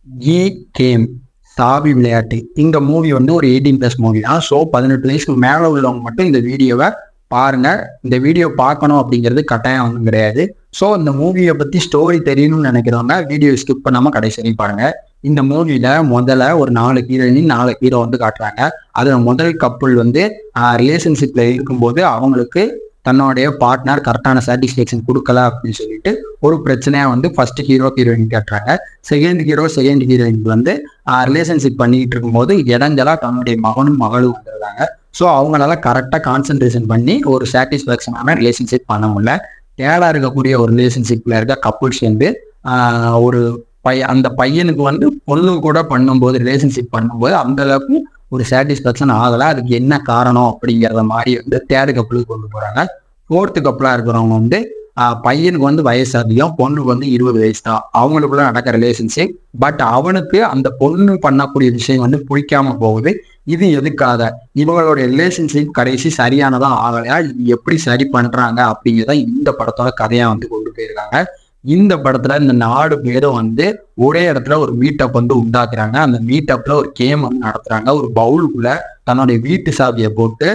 கி கேம் சாவி விளையாட்டு இந்த மூவி வந்து ஒரு எயிட்டீன் ப்ளஸ் மூவி தான் ஸோ பதினெட்டு வயசுக்கு மேலே உள்ளவங்க மட்டும் இந்த வீடியோவை பாருங்க இந்த வீடியோ பார்க்கணும் அப்படிங்கிறது கட்டாயம் ஒன்றும் கிடையாது ஸோ இந்த மூவியை பற்றி ஸ்டோரி தெரியணும்னு நினைக்கிறவங்க வீடியோ ஸ்கிப் பண்ணாமல் கடைசி வரைக்கும் பாருங்க இந்த மூவியில் முதல்ல ஒரு நாலு ஹீரோயின் நாலு ஹீரோ வந்து காட்டுறாங்க அதில் முதல் கப்புள் வந்து ரிலேஷன்ஷிப்பில் இருக்கும்போது அவங்களுக்கு தன்னுடைய பார்ட்னர் கரெக்டான சாட்டிஸ்ஃபேக்ஷன் கொடுக்கல அப்படின்னு சொல்லிட்டு ஒரு பிரச்சனையாக வந்து ஃபர்ஸ்ட் ஹீரோ ஹீரோயின் காட்டுறாங்க செகண்ட் ஹீரோ செகண்ட் ஹீரோயினுக்கு வந்து ரிலேஷன்ஷிப் பண்ணிட்டு இருக்கும்போது இடைஞ்சலா தன்னுடைய மகனும் மகளும் வந்துடுறாங்க ஸோ அவங்களால கரெக்டாக கான்சென்ட்ரேஷன் பண்ணி ஒரு சாட்டிஸ்ஃபேக்ஷனான ரிலேஷன்ஷிப் பண்ண முடியல தேடா இருக்கக்கூடிய ஒரு ரிலேஷன்ஷிப்ல இருக்க கப்புள்ஸ் வந்து ஆஹ், ஒரு பையன் அந்த பையனுக்கு வந்து பொண்ணு கூட பண்ணும்போது ரிலேஷன்ஷிப் பண்ணும்போது அந்த அளவுக்கு ஒரு சாட்டிஸ்ஃபேக்ஷன் ஆகலை அதுக்கு என்ன காரணம் அப்படிங்கிறத மாதிரி வந்து தேர்டு கப்புளுக்கு கொண்டு போறாங்க ஃபோர்த்து கப்பலாக இருக்கிறவங்க வந்து ஆஹ், பையனுக்கு வந்து வயசு அதிகம் பொண்ணுக்கு வந்து இருபது வயசு தான் அவங்களுக்குள்ள நடக்கிற ரிலேஷன்ஷிப் பட் அவனுக்கு அந்த பொண்ணு பண்ணக்கூடிய விஷயம் வந்து பிடிக்காம போகுது இது எதுக்காக இவங்களுடைய ரிலேஷன்ஷிப் கடைசி சரியானதா ஆகலையா இது எப்படி சரி பண்றாங்க அப்படிங்கிறத இந்த படத்தோட கதையா வந்து கொண்டு போயிருக்காங்க இந்த படத்துல இந்த நாலு பேரும் வந்து ஒரே இடத்துல ஒரு மீட்டப் வந்து உண்டாக்குறாங்க அந்த மீட்டப்ல ஒரு கேம் வந்து நடத்துறாங்க ஒரு பவுலுக்குள்ள தன்னுடைய வீட்டு சாவியை போட்டு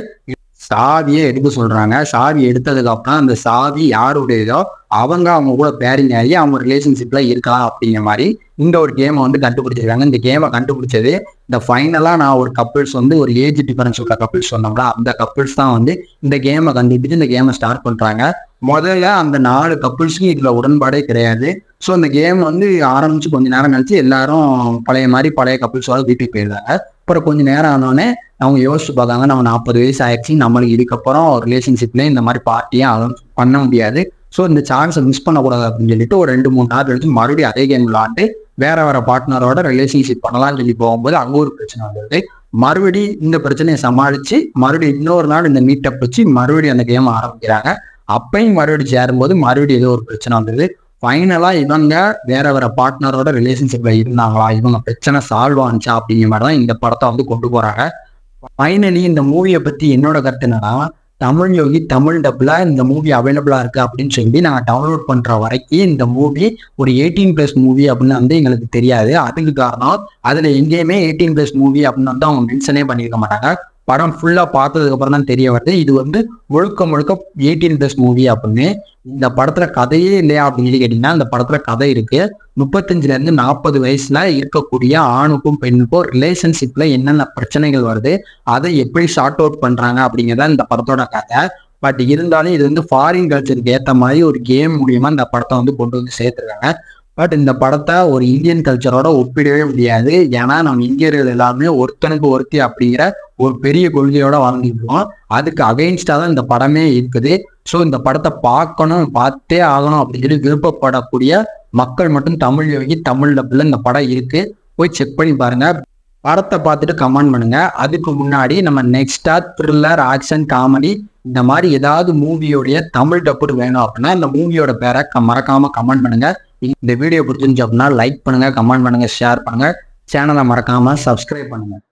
சாவியை எடுக்க சொல்றாங்க சாவி எடுத்ததுக்கு அப்புறம் அந்த சாவி யாருடையதோ அவங்க அவங்க கூட பேரிங் ஆகி அவங்க ரிலேஷன்ஷிப்ல இருக்கலாம் அப்படிங்கிற மாதிரி இந்த ஒரு கேமை வந்து கண்டுபிடிச்சிருக்காங்க இந்த கேமை கண்டுபிடிச்சது இந்த ஃபைனலா நான் ஒரு கப்பிள்ஸ் வந்து ஒரு ஏஜ் டிஃபரன்ஸ் உள்ள கப்பிள்ஸ் சொன்னோம்ல அந்த கப்பிள்ஸ் தான் வந்து இந்த கேமை கண்டுபிடிச்சு இந்த கேமை ஸ்டார்ட் பண்றாங்க முதல்ல அந்த நாலு கப்பிள்ஸ்க்கும் இதுல உடன்பாடே கிடையாது ஸோ இந்த கேம் வந்து ஆரம்பிச்சு கொஞ்ச நேரம் கழிச்சு எல்லாரும் பழைய மாதிரி பழைய கப்பிள்ஸோட வீட்டுக்கு போயிருந்தாங்க அப்புறம் கொஞ்ச நேரம் ஆனோடனே அவங்க யோசிச்சு பார்க்காங்க நம்ம நாற்பது வயசு ஆயிடுச்சு நம்மளுக்கு இதுக்கப்புறம் ரிலேஷன்ஷிப்ல இந்த மாதிரி பார்ட்டியும் பண்ண முடியாது ஸோ இந்த சான்ஸை மிஸ் பண்ணக்கூடாது அப்படின்னு சொல்லிட்டு ஒரு ரெண்டு மூணு நாள் கழிச்சு மறுபடியும் அதே கேம் விளாண்டு வேற வேற பார்ட்னரோட ரிலேஷன்ஷிப் பண்ணலாம்னு சொல்லி போகும்போது அங்க ஒரு பிரச்சனை வந்தது மறுபடி இந்த பிரச்சனையை சமாளிச்சு மறுபடியும் இன்னொரு நாள் இந்த மீட்டப் வச்சு மறுபடியும் அந்த கேம் ஆரம்பிக்கிறாங்க அப்பையும் மறுபடியும் சேரும்போது மறுபடியும் ஏதோ ஒரு பிரச்சனை வந்தது ஃபைனலா இவங்க வேற வேற பார்ட்னரோட ரிலேஷன்ஷிப்ல இருந்தாங்களா இவங்க பிரச்சனை சால்வ் ஆனிச்சா அப்படிங்கிற மாதிரி தான் இந்த படத்தை வந்து கொண்டு போறாங்க ஃபைனலி இந்த மூவியை பத்தி என்னோட கருத்து என்னன்னா தமிழ் யோகி தமிழ் டப்ல இந்த மூவி அவைலபிளா இருக்கு அப்படின்னு சொல்லி நாங்கள் டவுன்லோட் பண்ற வரைக்கும் இந்த மூவி ஒரு எயிட்டீன் பிளஸ் மூவி அப்படின்னு வந்து எங்களுக்கு தெரியாது அதுக்கு காரணம் அதுல எங்கேயுமே எயிட்டீன் பிளஸ் மூவி அப்படின்னு வந்து அவங்க மென்ஷனே பண்ணியிருக்க மாட்டாங்க படம் ஃபுல்லா பார்த்ததுக்கு அப்புறம் தான் தெரிய வருது இது வந்து முழுக்க முழுக்க எயிட்டீன் பிளஸ் மூவி அப்படின்னு இந்த படத்துல கதையே இல்லையா அப்படின்னு சொல்லி கேட்டீங்கன்னா இந்த படத்துல கதை இருக்கு முப்பத்தஞ்சுல இருந்து நாற்பது வயசுல இருக்கக்கூடிய ஆணுக்கும் பெண்ணுக்கும் ரிலேஷன்ஷிப்ல என்னென்ன பிரச்சனைகள் வருது அதை எப்படி ஷார்ட் அவுட் பண்றாங்க அப்படிங்கிறத இந்த படத்தோட கதை பட் இருந்தாலும் இது வந்து ஃபாரின் கல்ச்சருக்கு ஏற்ற மாதிரி ஒரு கேம் மூலியமா இந்த படத்தை வந்து கொண்டு வந்து சேர்த்துருக்காங்க பட் இந்த படத்தை ஒரு இந்தியன் கல்ச்சரோட ஒப்பிடவே முடியாது ஏன்னா நம்ம இந்தியர்கள் எல்லாருமே ஒருத்தனுக்கு ஒருத்தி அப்படிங்கிற ஒரு பெரிய கொள்கையோட வாழ்ந்துருக்கோம் அதுக்கு அகைன்ஸ்டா தான் இந்த படமே இருக்குது ஸோ இந்த படத்தை பார்க்கணும் பார்த்தே ஆகணும் அப்படின்னு சொல்லி விருப்பப்படக்கூடிய மக்கள் மட்டும் தமிழ் யோகி தமிழ் டப்புல இந்த படம் இருக்கு போய் செக் பண்ணி பாருங்க படத்தை பார்த்துட்டு கமெண்ட் பண்ணுங்க அதுக்கு முன்னாடி நம்ம நெக்ஸ்டா த்ரில்லர் ஆக்ஷன் காமெடி இந்த மாதிரி ஏதாவது மூவியோடைய தமிழ் டப்பு வேணும் அப்படின்னா இந்த மூவியோட பேரை க- மறக்காம கமெண்ட் பண்ணுங்க இந்த வீடியோ பிடிச்சிருந்துச்சு அப்படின்னா லைக் பண்ணுங்க கமெண்ட் பண்ணுங்க ஷேர் பண்ணுங்க சேனலை மறக்காம சப்ஸ்கிரைப் பண்ணுங்க